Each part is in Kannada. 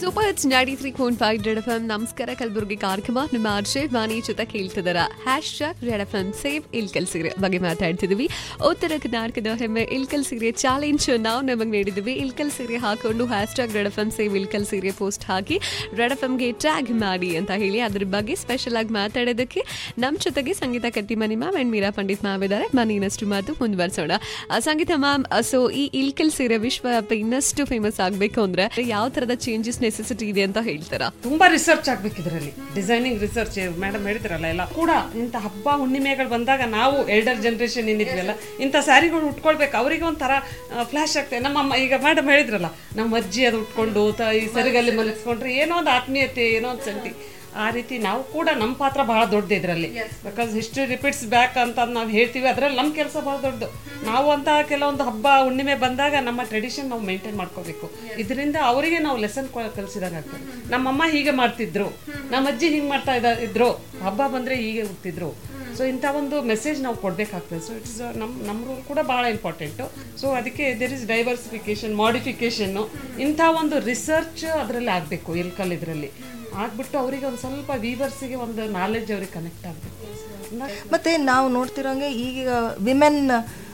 super it's ninety three point five red F M ನಮಸ್ಕಾರ ಕಲಬುರಗಿ ಕಾರ್ಯಕ್ರಮ ನಿಮ್ಮ ಆರ್ಷೆ ವಾಣಿ ಜೊತೆ ಕೇಳ್ತಿದಾರ hash tag red F M save Ilkal ಸೀರೆ ಬಗ್ಗೆ ಮಾತಾಡ್ತಿದ್ವಿ ಉತ್ತರ ಕರ್ನಾಟಕದ ಹೆಮ್ಮೆ ಇಲ್ಕಲ್ ಸೀರೆ ಚಾಲೆಂಜ್ ನಾವು ನಮಗೆ ನೀಡಿದ್ವಿ ಇಲ್ಕಲ್ ಸೀರೆ ಹಾಕೊಂಡು hash tag red F M save Ilkal ಸೀರೆ ಪೋಸ್ಟ್ ಹಾಕಿ ರೆಡ್ ಎಫ್ ಎಮ್ಗೆ ಟ್ಯಾಗ್ ಮಾಡಿ ಅಂತ ಹೇಳಿ ಅದ್ರ ಬಗ್ಗೆ ಸ್ಪೆಷಲ್ ಆಗಿ ಮಾತಾಡೋದಕ್ಕೆ ನಮ್ಮ ಜೊತೆಗೆ Sangeetha Kattimani ma'am and Meera Pandit ma'am ಇದ್ದಾರೆ ಬನ್ನಿ ಇನ್ನಷ್ಟು ಮಾತು ಮುಂದುವರ್ಸೋಣ ಆ, ಸಂಗೀತ ಮ್ಯಾಮ್ ಸೊ ಈ ಇಲ್ಕಲ್ ಸೀರೆ ವಿಶ್ವವ್ಯಾಪಿ ಇನ್ನಷ್ಟು ಫೇಮಸ್ ಆಗಬೇಕು ಅಂದ್ರೆ ಯಾವ ತರದ ಚೇಂಜಸ್ ನೆಸೆಸಿಟಿ ಇದೆ ಅಂತ ಹೇಳ್ತಾರಾ ತುಂಬಾ ರಿಸರ್ಚ್ ಆಗ್ಬೇಕು ಇದರಲ್ಲಿ ಡಿಸೈನಿಂಗ್ ರಿಸರ್ಚ್ ಮೇಡಮ್ ಹೇಳಿದ್ರಲ್ಲ ಎಲ್ಲ ಕೂಡ ಇಂಥ ಹಬ್ಬ ಹುಣ್ಣಿಮೆಗಳು ಬಂದಾಗ ನಾವು ಎಲ್ಡರ್ ಜನರೇಷನ್ ಏನಿದ್ವಲ್ಲ ಇಂಥ ಸ್ಯಾರಿಗಳು ಉಟ್ಕೊಳ್ಬೇಕು ಅವರಿಗೆ ಒಂಥರ ಫ್ಲಾಶ್ ಆಗ್ತದೆ ನಮ್ಮ ಅಮ್ಮ ಈಗ ಮೇಡಮ್ ಹೇಳಿದ್ರಲ್ಲ ನಮ್ಮ ಅಜ್ಜಿ ಅದು ಉಟ್ಕೊಂಡು ತ- ಈ ಸರಿಗಲ್ಲಿ ಮಲಗಿಸ್ಕೊಂಡ್ರೆ ಏನೋ ಒಂದು ಆತ್ಮೀಯತೆ ಏನೋ ಒಂದು ಸಂತಿ ಆ ರೀತಿ ನಾವು ಕೂಡ ನಮ್ಮ ಪಾತ್ರ ಬಹಳ ದೊಡ್ಡದು ಇದರಲ್ಲಿ ಬಿಕಾಸ್ ಹಿಸ್ಟ್ರಿ ರಿಪೀಟ್ಸ್ ಬ್ಯಾಕ್ ಅಂತ ನಾವು ಹೇಳ್ತೀವಿ ಅದರಲ್ಲಿ ನಮ್ಮ ಕೆಲಸ ಬಹಳ ದೊಡ್ಡದು ನಾವು ಅಂತ ಕೆಲವೊಂದು ಹಬ್ಬ ಹುಣ್ಣಿಮೆ ಬಂದಾಗ ನಮ್ಮ ಟ್ರೆಡಿಷನ್ ನಾವು ಮೇಂಟೈನ್ ಮಾಡ್ಕೋಬೇಕು ಇದರಿಂದ ಅವರಿಗೆ ನಾವು ಲೆಸನ್ ಕಲಿಸಿದಾಗ ಆಗ್ತದೆ ನಮ್ಮಮ್ಮ ಹೀಗೆ ಮಾಡ್ತಿದ್ರು ನಮ್ಮ ಅಜ್ಜಿ ಹಿಂಗೆ ಮಾಡ್ತಾ ಇದ್ದ ಇದ್ರು ಹಬ್ಬ ಬಂದರೆ ಹೀಗೆ ಹುಟ್ಟಿದ್ರು ಸೊ ಇಂಥ ಒಂದು ಮೆಸೇಜ್ ನಾವು ಕೊಡಬೇಕಾಗ್ತದೆ ಸೊ ಇಟ್ಸ್ ನಮ್ಮ ನಮ್ಮ ರೂಲ್ ಕೂಡ ಭಾಳ ಇಂಪಾರ್ಟೆಂಟು ಸೊ ಅದಕ್ಕೆ ದೇರ್ ಇಸ್ ಡೈವರ್ಸಿಫಿಕೇಶನ್ ಮಾಡಿಫಿಕೇಶನ್ನು ಇಂಥ ಒಂದು ರಿಸರ್ಚ್ ಅದರಲ್ಲಿ ಆಗಬೇಕು ಇಲ್ಕಲ್ ಇದರಲ್ಲಿ ಆಗ್ಬಿಟ್ಟು ಅವರಿಗೆ ಒಂದು ಸ್ವಲ್ಪ ವೀವರ್ಸಿಗೆ ಒಂದು ನಾಲೆಡ್ಜ್ ಅವ್ರಿಗೆ ಕನೆಕ್ಟ್ ಆಗಬೇಕು ಮತ್ತೆ ನಾವು ನೋಡ್ತಿರೋಂಗೆ ಈಗ ವಿಮೆನ್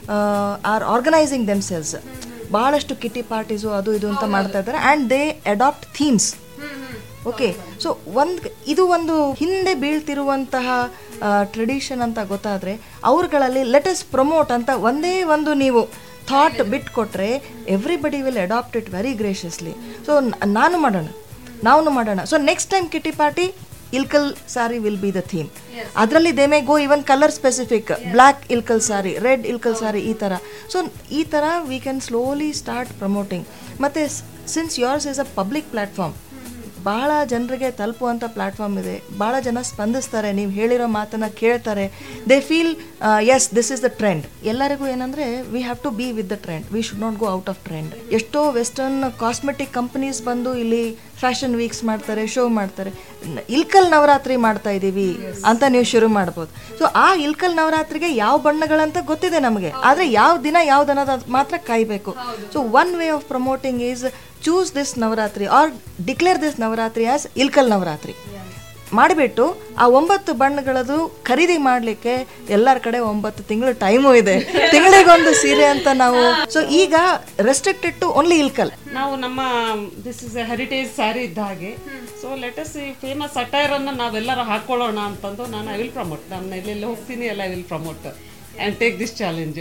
ಆರ್ ಆರ್ಗನೈಸಿಂಗ್ ದೆಮ್ಸೆಲ್ಸ್ ಭಾಳಷ್ಟು ಕಿಟಿ ಪಾರ್ಟೀಸು ಅದು ಇದು ಅಂತ ಮಾಡ್ತಾ ಇದ್ದಾರೆ and they adopt themes okay so ಒಂದು ಇದು ಒಂದು ಹಿಂದೆ ಬೀಳ್ತಿರುವಂತಹ ಟ್ರೆಡಿಷನ್ ಅಂತ ಗೊತ್ತಾದರೆ ಅವ್ರುಗಳಲ್ಲಿ ಲೆಟಸ್ ಪ್ರಮೋಟ್ ಅಂತ ಒಂದೇ ಒಂದು ನೀವು ಥಾಟ್ ಬಿಟ್ಕೊಟ್ರೆ everybody will adopt it very graciously so ನಾನು ಮಾಡೋಣ ನಾವು ಮಾಡೋಣ so next time kitty party Ilkal sari will be the theme ಅದರಲ್ಲಿ they may go even colour specific black Ilkal sari red Ilkal sari ಈ ಥರ ಸೊ ಈ ಥರ we can slowly start promoting ಮತ್ತು since yours is a public platform ಭಾಳ ಜನರಿಗೆ ತಲುಪುವಂಥ ಪ್ಲ್ಯಾಟ್ಫಾರ್ಮ್ ಇದೆ ಭಾಳ ಜನ ಸ್ಪಂದಿಸ್ತಾರೆ ನೀವು ಹೇಳಿರೋ ಮಾತನ್ನು ಕೇಳ್ತಾರೆ they feel as this is the trend ಎಲ್ಲರಿಗೂ ಏನಂದರೆ we have to be with the trend we should not go out of trend ಎಷ್ಟೋ ವೆಸ್ಟರ್ನ್ ಕಾಸ್ಮೆಟಿಕ್ ಕಂಪನೀಸ್ ಬಂದು ಇಲ್ಲಿ ಫ್ಯಾಷನ್ ವೀಕ್ಸ್ ಮಾಡ್ತಾರೆ ಶೋ ಮಾಡ್ತಾರೆ ನ- ಇಲ್ಕಲ್ ನವರಾತ್ರಿ ಮಾಡ್ತಾ ಇದ್ದೀವಿ ಅಂತ ನೀವು ಶುರು ಮಾಡ್ಬೋದು ಸೊ ಆ ಇಲ್ಕಲ್ ನವರಾತ್ರಿಗೆ ಯಾವ ಬಣ್ಣಗಳಂತ ಗೊತ್ತಿದೆ ನಮಗೆ ಆದರೆ ಯಾವ ದಿನ ಯಾವ್ದು ಅನ್ನೋದು ಮಾತ್ರ ಕಾಯಬೇಕು so one way of promoting is choose this Navaratri or declare this Navaratri as Ilkal Navaratri ಮಾಡಿಬಿಟ್ಟು ಆ ಒಂಬತ್ತು ಬಣ್ಣಗಳದು ಖರೀದಿ ಮಾಡಲಿಕ್ಕೆ ಎಲ್ಲರ ಕಡೆ ಒಂಬತ್ತು ತಿಂಗಳು ಟೈಮು ಇದೆ ತಿಂಗಳಿಗೊಂದು ಸೀರೆ ಅಂತ ನಾವು ಸೊ ಈಗ ರೆಸ್ಟ್ರಿಕ್ಟೆಡ್ ಟು ಓನ್ಲಿ ಇಲ್ಕಲ್ ನಾವು ನಮ್ಮ this is a heritage sari ಇದ್ದ ಹಾಗೆ ಸೊ ಲೆಟಸ್ ಈ ಫೇಮಸ್ ಅಟೈರ್ ಅನ್ನು ನಾವೆಲ್ಲರೂ ಹಾಕೊಳ್ಳೋಣ ಅಂತಂದು ನಾನು ಐ ವಿಲ್ ಪ್ರಮೋಟ್ ನಾನು ಎಲ್ಲೆಲ್ಲಿ ಹೋಗ್ತೀನಿ ಎಲ್ಲ I will promote and take this challenge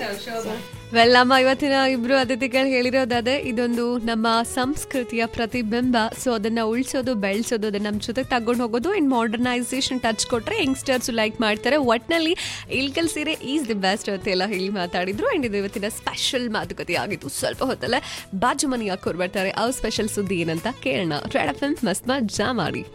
well ನಮ್ಮ ಇವತ್ತಿನ ಇಬ್ರು ಅತಿಥಿಗಳು ಹೇಳಿರೋದಾದ್ರೆ ಇದೊಂದು ನಮ್ಮ ಸಂಸ್ಕೃತಿಯ ಪ್ರತಿಬಿಂಬ ಸೊ ಅದನ್ನ ಉಳಿಸೋದು ಬೆಳೆಸೋದು ಅದನ್ನ ನಮ್ಮ ಜೊತೆಗೆ ತಗೊಂಡು ಹೋಗೋದು ಇನ್ ಮಾಡರ್ನೈಸೇಷನ್ ಟಚ್ ಕೊಟ್ರೆ ಯಂಗ್ಸ್ಟರ್ಸ್ ಲೈಕ್ ಮಾಡ್ತಾರೆ ಒಟ್ನಲ್ಲಿ ಇಲ್ಕಲ್ ಸೀರೆ ಈಸ್ ದಿ ಬೆಸ್ಟ್ ಅಂತ ಎಲ್ಲ ಹೇಳಿ ಮಾತಾಡಿದ್ರು ಅಂಡ್ ಇದು ಇವತ್ತಿನ ಸ್ಪೆಷಲ್ ಮಾತುಕತೆ ಆಗಿತ್ತು ಸ್ವಲ್ಪ ಹೊತ್ತಲ್ಲೇ ಬಾಜು ಮನಿ ಹಾಕೋರ್ ಬರ್ತಾರೆ ಅವ್ರ ಸ್ಪೆಷಲ್ ಸುದ್ದಿ ಏನಂತ ಕೇಳೋಣ ರೆಡ್ ಎಫ್ ಎಂ ಮಸ್ತ್ ಮಜಾ ಮಾಡಿ